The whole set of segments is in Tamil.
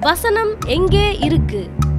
வசனம் எங்கே இருக்கு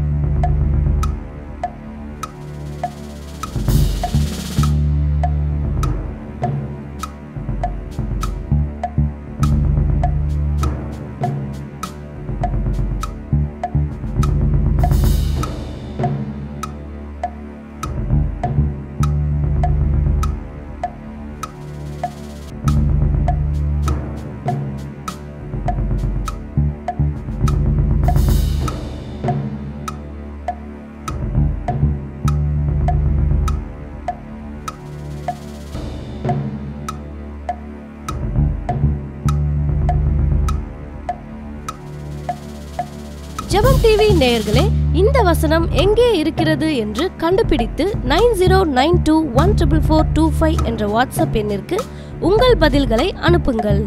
ஜெபம் டிவி நேயர்களே இந்த வசனம் எங்கே இருக்கிறது என்று கண்டுபிடித்து nine zero nine two one triple four two five என்ற வாட்ஸ்அப் எண்ணிற்கு உங்கள் பதில்களை அனுப்புங்கள்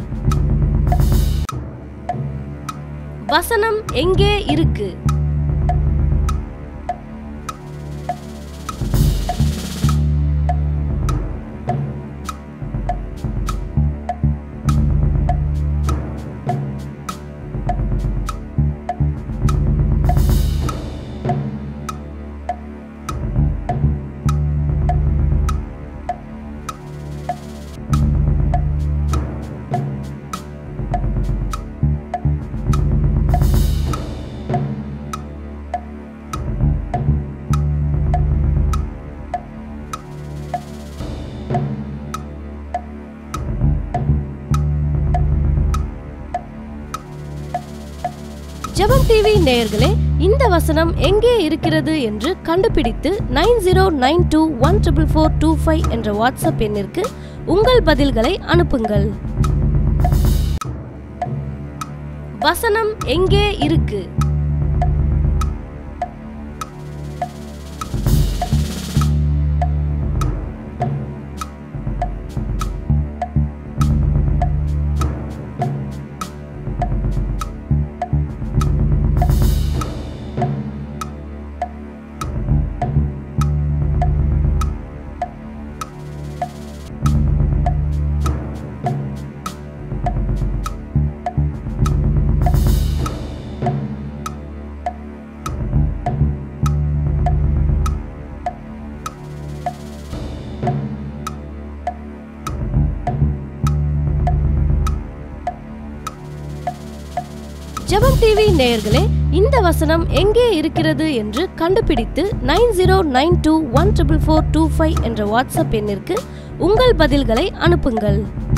வசனம் எங்கே இருக்கு ஜெபம் டிவி நேயர்களே இந்த வசனம் எங்கே இருக்கிறது என்று கண்டுபிடித்து nine zero nine two one triple four two five என்ற வாட்ஸ்அப் எண்ணிற்கு உங்கள் பதில்களை அனுப்புங்கள் வசனம் எங்கே இருக்கு ஜெபம் டிவி நேயர்களே இந்த வசனம் எங்கே இருக்கிறது என்று கண்டுபிடித்து nine zero nine two one triple four two five என்ற வாட்ஸ்அப் எண்ணிற்கு உங்கள் பதில்களை அனுப்புங்கள்